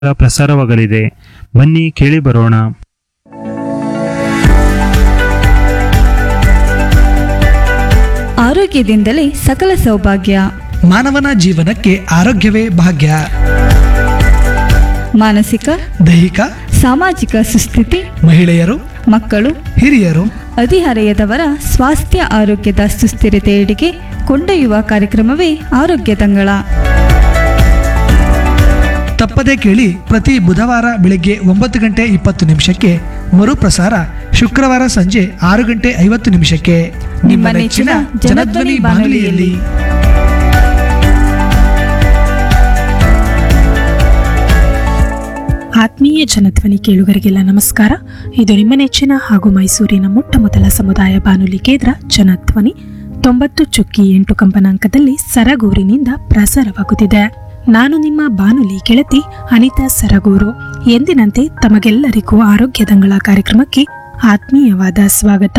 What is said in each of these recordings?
ಪ್ರಸಾರವಾಗಲಿದೆ ಬನ್ನಿ ಕೇಳಿ ಬರೋಣ ಆರೋಗ್ಯದಿಂದಲೇ ಸಕಲ ಸೌಭಾಗ್ಯ ಮಾನವನ ಜೀವನಕ್ಕೆ ಆರೋಗ್ಯವೇ ಭಾಗ್ಯ ಮಾನಸಿಕ ದೈಹಿಕ ಸಾಮಾಜಿಕ ಸುಸ್ಥಿತಿ ಮಹಿಳೆಯರು ಮಕ್ಕಳು ಹಿರಿಯರು ಹದಿಹರೆಯದವರ ಸ್ವಾಸ್ಥ್ಯ ಆರೋಗ್ಯದ ಸುಸ್ಥಿರತೆಯೆಡೆಗೆ ಕೊಂಡೊಯ್ಯುವ ಕಾರ್ಯಕ್ರಮವೇ ಆರೋಗ್ಯ ತಂಗಳ ತಪ್ಪದೇ ಕೇಳಿ ಪ್ರತಿ ಬುಧವಾರ ಬೆಳಗ್ಗೆ ಒಂಬತ್ತು ಗಂಟೆ ಇಪ್ಪತ್ತು ನಿಮಿಷಕ್ಕೆ ಮರುಪ್ರಸಾರ ಶುಕ್ರವಾರ ಸಂಜೆ ಆರು ಗಂಟೆ ಐವತ್ತು ನಿಮಿಷಕ್ಕೆ ನಿಮ್ಮ ನೆಚ್ಚಿನ ಜನಧ್ವನಿ ಬಾನುಲಿಯಲ್ಲಿ ಆತ್ಮೀಯ ಜನಧ್ವನಿ ಕೇಳುಗರಿಗೆಲ್ಲ ನಮಸ್ಕಾರ ಇದು ನಿಮ್ಮ ನೆಚ್ಚಿನ ಹಾಗೂ ಮೈಸೂರಿನ ಮೊಟ್ಟ ಮೊದಲ ಸಮುದಾಯ ಬಾನುಲಿ ಕೇಂದ್ರ ಜನಧ್ವನಿ ತೊಂಬತ್ತು ಚುಕ್ಕಿ ಎಂಟು ಕಂಪನಾಂಕದಲ್ಲಿ ಸರಗೂರಿನಿಂದ ಪ್ರಸಾರವಾಗುತ್ತಿದೆ ನಾನು ನಿಮ್ಮ ಬಾನುಲಿ ಗೆಳತಿ ಅನಿತಾ ಸರಗೂರು ಎಂದಿನಂತೆ ತಮಗೆಲ್ಲರಿಗೂ ಆರೋಗ್ಯದಂಗಳ ಕಾರ್ಯಕ್ರಮಕ್ಕೆ ಆತ್ಮೀಯವಾದ ಸ್ವಾಗತ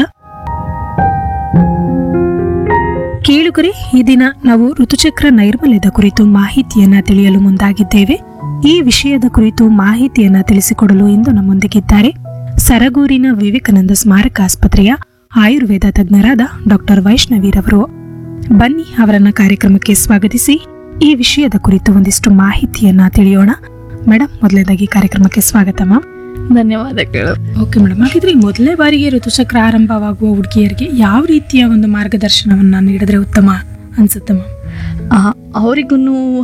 ಕೇಳುಗರೆ ಈ ದಿನ ನಾವು ಋತುಚಕ್ರ ನೈರ್ಮಲ್ಯದ ಕುರಿತು ಮಾಹಿತಿಯನ್ನ ತಿಳಿಯಲು ಮುಂದಾಗಿದ್ದೇವೆ ಈ ವಿಷಯದ ಕುರಿತು ಮಾಹಿತಿಯನ್ನ ತಿಳಿಸಿಕೊಡಲು ಇಂದು ನಮ್ಮೊಂದಿಗಿದ್ದಾರೆ ಸರಗೂರಿನ ವಿವೇಕಾನಂದ ಸ್ಮಾರಕ ಆಸ್ಪತ್ರೆಯ ಆಯುರ್ವೇದ ತಜ್ಞರಾದ ಡಾಕ್ಟರ್ ವೈಷ್ಣವಿರವರು ಬನ್ನಿ ಅವರನ್ನ ಕಾರ್ಯಕ್ರಮಕ್ಕೆ ಸ್ವಾಗತಿಸಿ ಈ ವಿಷಯದ ಕುರಿತು ಒಂದಿಷ್ಟು ಮಾಹಿತಿಯನ್ನ ತಿಳಿಯೋಣ ಮೇಡಮ್ ಮೊದಲನೇದಾಗಿ ಕಾರ್ಯಕ್ರಮಕ್ಕೆ ಸ್ವಾಗತ ಮ್ಯಾಮ್ ಧನ್ಯವಾದಗಳು ಓಕೆ ಮೇಡಮ್ ಹಾಗಿದ್ರೆ ಮೊದಲನೇ ಬಾರಿಗೆ ಋತುಚಕ್ರ ಆರಂಭವಾಗುವ ಹುಡುಗಿಯರಿಗೆ ಯಾವ ರೀತಿಯ ಒಂದು ಮಾರ್ಗದರ್ಶನವನ್ನ ನೀಡಿದ್ರೆ ಉತ್ತಮ ಅನ್ಸುತ್ತೆ ಮ್ಯಾಮ್ ಅವರಿಗೂ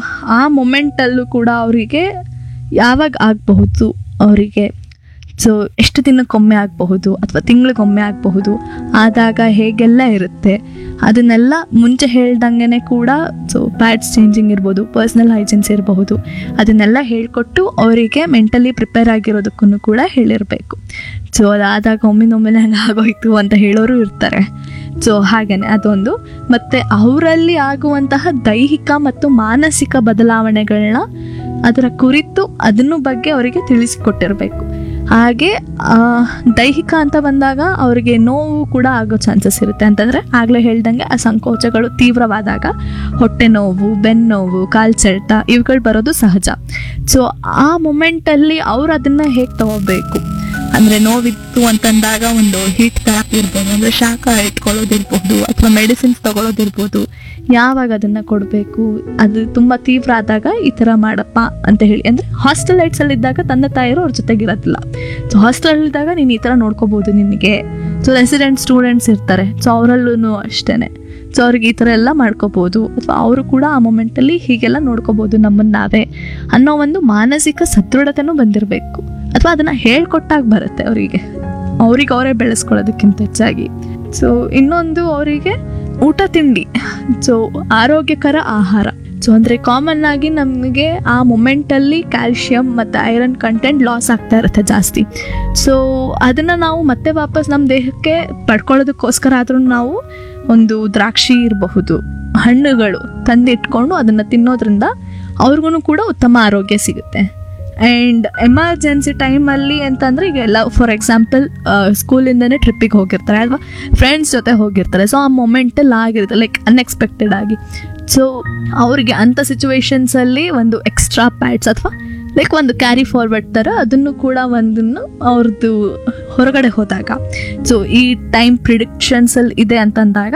ಆ ಮೊಮೆಂಟಲ್ಲೂ ಕೂಡ ಅವರಿಗೆ ಯಾವಾಗ ಆಗಬಹುದು ಅವರಿಗೆ ಸೊ ಎಷ್ಟು ದಿನಕ್ಕೊಮ್ಮೆ ಆಗಬಹುದು ಅಥವಾ ತಿಂಗಳಿಗೊಮ್ಮೆ ಆಗಬಹುದು ಆದಾಗ ಹೇಗೆಲ್ಲ ಇರುತ್ತೆ ಅದನ್ನೆಲ್ಲ ಮುಂಚೆ ಹೇಳ್ದಂಗೆ ಕೂಡ ಸೊ ಪ್ಯಾಡ್ಸ್ ಚೇಂಜಿಂಗ್ ಇರ್ಬೋದು ಪರ್ಸ್ನಲ್ ಹೈಜಿನ್ಸ್ ಇರಬಹುದು ಅದನ್ನೆಲ್ಲ ಹೇಳಿಕೊಟ್ಟು ಅವರಿಗೆ ಮೆಂಟಲಿ ಪ್ರಿಪೇರ್ ಆಗಿರೋದಕ್ಕೂ ಕೂಡ ಹೇಳಿರಬೇಕು ಸೊ ಅದಾದಾಗ ಒಮ್ಮಿನೊಮ್ಮೆಲೆ ಹಂಗೆ ಆಗೋಯ್ತು ಅಂತ ಹೇಳೋರು ಇರ್ತಾರೆ ಸೊ ಹಾಗೇನೆ ಅದೊಂದು ಮತ್ತು ಅವರಲ್ಲಿ ಆಗುವಂತಹ ದೈಹಿಕ ಮತ್ತು ಮಾನಸಿಕ ಬದಲಾವಣೆಗಳನ್ನ ಅದರ ಕುರಿತು ಅದನ್ನು ಬಗ್ಗೆ ಅವರಿಗೆ ತಿಳಿಸಿಕೊಟ್ಟಿರಬೇಕು ಹಾಗೆ ಆ, ದೈಹಿಕ ಅಂತ ಬಂದಾಗ ಅವರಿಗೆ ನೋವು ಕೂಡ ಆಗೋ ಚಾನ್ಸಸ್ ಇರುತ್ತೆ ಅಂತಂದರೆ ಆಗಲೇ ಹೇಳ್ದಂಗೆ ಆ ಸಂಕೋಚಗಳು ತೀವ್ರವಾದಾಗ ಹೊಟ್ಟೆ ನೋವು ಬೆನ್ನೋವು ಕಾಲು ಸೆಳೆತ ಇವುಗಳು ಬರೋದು ಸಹಜ ಸೊ ಆ ಮೊಮೆಂಟಲ್ಲಿ ಅವ್ರು ಅದನ್ನು ಹೇಗೆ ತಗೋಬೇಕು ಅಂದರೆ ನೋವಿತ್ತು ಅಂತಂದಾಗ ಒಂದು ಹೀಟ್ ಥೆರಪಿ ಇರ್ಬೋದು ಅಂದರೆ ಶಾಖ ಇಟ್ಕೊಳ್ಳೋದಿರ್ಬೋದು ಅಥವಾ ಮೆಡಿಸಿನ್ಸ್ ತಗೊಳ್ಳೋದಿರ್ಬೋದು ಯಾವಾಗ ಅದನ್ನು ಕೊಡಬೇಕು ಅದು ತುಂಬ ತೀವ್ರ ಆದಾಗ ಈ ಥರ ಮಾಡಪ್ಪ ಅಂತ ಹೇಳಿ ಅಂದರೆ ಹಾಸ್ಟೆಲ್ ಲೈಟ್ಸಲ್ಲಿ ಇದ್ದಾಗ ತಂದೆ ತಾಯಿರು ಅವ್ರ ಜೊತೆಗಿರೋದಿಲ್ಲ ಸೊ ಹಾಸ್ಟೆಲ್ ಇದ್ದಾಗ ನೀನು ಈ ಥರ ನೋಡ್ಕೋಬೋದು ನಿನಗೆ ಸೊ ರೆಸಿಡೆಂಟ್ ಸ್ಟೂಡೆಂಟ್ಸ್ ಇರ್ತಾರೆ ಸೊ ಅವರಲ್ಲೂ ಅಷ್ಟೇ ಸೊ ಅವ್ರಿಗೆ ಈ ಥರ ಎಲ್ಲ ಮಾಡ್ಕೋಬೋದು ಅಥವಾ ಅವರು ಕೂಡ ಆ ಮೊಮೆಂಟಲ್ಲಿ ಹೀಗೆಲ್ಲ ನೋಡ್ಕೋಬೋದು ನಮ್ಮನ್ನು ನಾವೇ ಅನ್ನೋ ಒಂದು ಮಾನಸಿಕ ಸದೃಢತೆನೂ ಬಂದಿರಬೇಕು ಅಥವಾ ಅದನ್ನು ಹೇಳ್ಕೊಟ್ಟಾಗ ಬರುತ್ತೆ ಅವರಿಗೆ ಅವ್ರಿಗೆ ಅವರೇ ಬೆಳೆಸ್ಕೊಳ್ಳೋದಕ್ಕಿಂತ ಹೆಚ್ಚಾಗಿ ಸೊ ಇನ್ನೊಂದು ಅವರಿಗೆ ಊಟ ತಿಂಡಿ ಸೊ ಆರೋಗ್ಯಕರ ಆಹಾರ ಸೊ ಅಂದರೆ ಕಾಮನ್ ಆಗಿ ನಮಗೆ ಆ ಮೊಮೆಂಟಲ್ಲಿ ಕ್ಯಾಲ್ಶಿಯಂ ಮತ್ತು ಐರನ್ ಕಂಟೆಂಟ್ ಲಾಸ್ ಆಗ್ತಾ ಇರುತ್ತೆ ಜಾಸ್ತಿ ಸೊ ಅದನ್ನು ನಾವು ಮತ್ತೆ ವಾಪಸ್ ನಮ್ಮ ದೇಹಕ್ಕೆ ಪಡ್ಕೊಳ್ಳೋದಕ್ಕೋಸ್ಕರ ಆದ್ರೂ ನಾವು ಒಂದು ದ್ರಾಕ್ಷಿ ಇರಬಹುದು ಹಣ್ಣುಗಳು ತಂದಿಟ್ಕೊಂಡು ಅದನ್ನು ತಿನ್ನೋದ್ರಿಂದ ಅವ್ರಿಗೂ ಕೂಡ ಉತ್ತಮ ಆರೋಗ್ಯ ಸಿಗುತ್ತೆ ಆ್ಯಂಡ್ ಎಮರ್ಜೆನ್ಸಿ ಟೈಮಲ್ಲಿ ಅಂತಂದರೆ ಈಗ ಎಲ್ಲ ಫಾರ್ ಎಕ್ಸಾಂಪಲ್ ಸ್ಕೂಲಿಂದನೇ ಟ್ರಿಪ್ಪಿಗೆ ಹೋಗಿರ್ತಾರೆ ಅಥವಾ ಫ್ರೆಂಡ್ಸ್ ಜೊತೆ ಹೋಗಿರ್ತಾರೆ ಸೊ ಆ ಮೊಮೆಂಟಲ್ಲಿ ಆಗಿರುತ್ತೆ ಲೈಕ್ ಅನ್ಎಕ್ಸ್ಪೆಕ್ಟೆಡ್ ಆಗಿ ಸೊ ಅವ್ರಿಗೆ ಅಂಥ ಸಿಚುವೇಶನ್ಸಲ್ಲಿ ಒಂದು ಎಕ್ಸ್ಟ್ರಾ ಪ್ಯಾಡ್ಸ್ ಅಥವಾ ಲೈಕ್ ಒಂದು ಕ್ಯಾರಿ ಫಾರ್ವರ್ಡ್ ಥರ ಅದನ್ನು ಕೂಡ ಒಂದನ್ನು ಅವ್ರದ್ದು ಹೊರಗಡೆ ಹೋದಾಗ ಸೊ ಈ ಟೈಮ್ ಪ್ರಿಡಿಕ್ಷನ್ಸಲ್ಲಿ ಇದೆ ಅಂತಂದಾಗ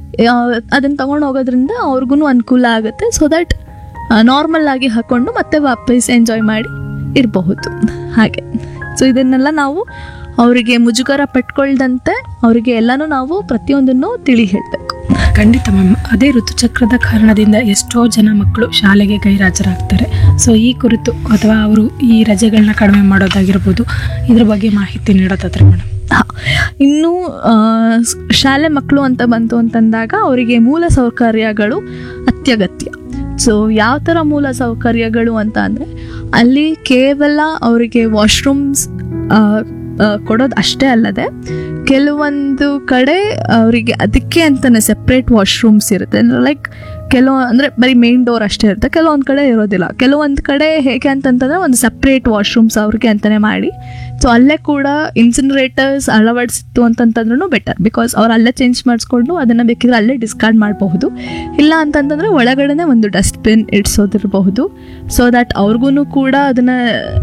ಅದನ್ನು ತೊಗೊಂಡು ಹೋಗೋದ್ರಿಂದ ಅವ್ರಿಗೂ ಅನುಕೂಲ ಆಗುತ್ತೆ ಸೊ ದಟ್ ನಾರ್ಮಲ್ ಆಗಿ ಹಾಕ್ಕೊಂಡು ಮತ್ತೆ ವಾಪಸ್ ಎಂಜಾಯ್ ಮಾಡಿ ಇರಬಹುದು ಹಾಗೆ ಸೊ ಇದನ್ನೆಲ್ಲ ನಾವು ಅವರಿಗೆ ಮುಜುಗರ ಪಟ್ಕೊಳ್ದಂತೆ ಅವರಿಗೆ ಎಲ್ಲನೂ ನಾವು ಪ್ರತಿಯೊಂದನ್ನು ತಿಳಿ ಹೇಳಬೇಕು ಖಂಡಿತ ಮ್ಯಾಮ್ ಅದೇ ಋತುಚಕ್ರದ ಕಾರಣದಿಂದ ಎಷ್ಟೋ ಜನ ಮಕ್ಕಳು ಶಾಲೆಗೆ ಗೈರಾಜರಾಗ್ತಾರೆ ಸೊ ಈ ಕುರಿತು ಅಥವಾ ಅವರು ಈ ರಜೆಗಳನ್ನ ಕಡಿಮೆ ಮಾಡೋದಾಗಿರ್ಬೋದು ಇದ್ರ ಬಗ್ಗೆ ಮಾಹಿತಿ ನೀಡೋದಾದ್ರೆ ಮೇಡಮ್ ಹಾ. ಇನ್ನು ಆ, ಸ್- ಶಾಲೆ ಮಕ್ಕಳು ಅಂತ ಬಂತು ಅಂತಂದಾಗ ಅವರಿಗೆ ಮೂಲ ಸೌಕರ್ಯಗಳು ಅತ್ಯಗತ್ಯ ಸೊ ಯಾವ ಥರ ಮೂಲ ಸೌಕರ್ಯಗಳು ಅಂತ ಅಂದರೆ ಅಲ್ಲಿ ಕೇವಲ ಅವರಿಗೆ ವಾಶ್ರೂಮ್ಸ್ ಕೊಡೋದು ಅಷ್ಟೇ ಅಲ್ಲದೆ ಕೆಲವೊಂದು ಕಡೆ ಅವರಿಗೆ ಅದಕ್ಕೆ ಅಂತಲೇ ಸೆಪ್ರೇಟ್ ವಾಶ್ರೂಮ್ಸ್ ಇರುತ್ತೆ ಅಂದರೆ ಲೈಕ್ ಕೆಲವು ಅಂದರೆ ಬರೀ ಮೇನ್ ಡೋರ್ ಅಷ್ಟೇ ಇರುತ್ತೆ ಕೆಲವೊಂದು ಕಡೆ ಇರೋದಿಲ್ಲ ಕೆಲವೊಂದು ಕಡೆ ಹೇಗೆ ಅಂತಂತಂದರೆ ಒಂದು ಸಪ್ರೇಟ್ ವಾಶ್ರೂಮ್ಸ್ ಅವ್ರಿಗೆ ಅಂತಲೇ ಮಾಡಿ ಸೊ ಸೊ ಅಲ್ಲೇ ಕೂಡ ಇನ್ಸಿನರೇಟರ್ಸ್ ಅಳವಡಿಸಿತ್ತು ಅಂತಂತಂದ್ರೂ ಬೆಟರ್ ಬಿಕಾಸ್ ಅವ್ರು ಅಲ್ಲೇ ಚೇಂಜ್ ಮಾಡಿಸ್ಕೊಂಡು ಅದನ್ನು ಬೇಕಿದ್ರೆ ಅಲ್ಲೇ ಡಿಸ್ಕಾರ್ಡ್ ಮಾಡಬಹುದು ಇಲ್ಲ ಅಂತಂತಂದರೆ ಒಳಗಡೆನೆ ಒಂದು ಡಸ್ಟ್ಬಿನ್ ಇಡ್ಸೋದಿರಬಹುದು ಸೊ ದ್ಯಾಟ್ ಅವ್ರಿಗೂ ಕೂಡ ಅದನ್ನು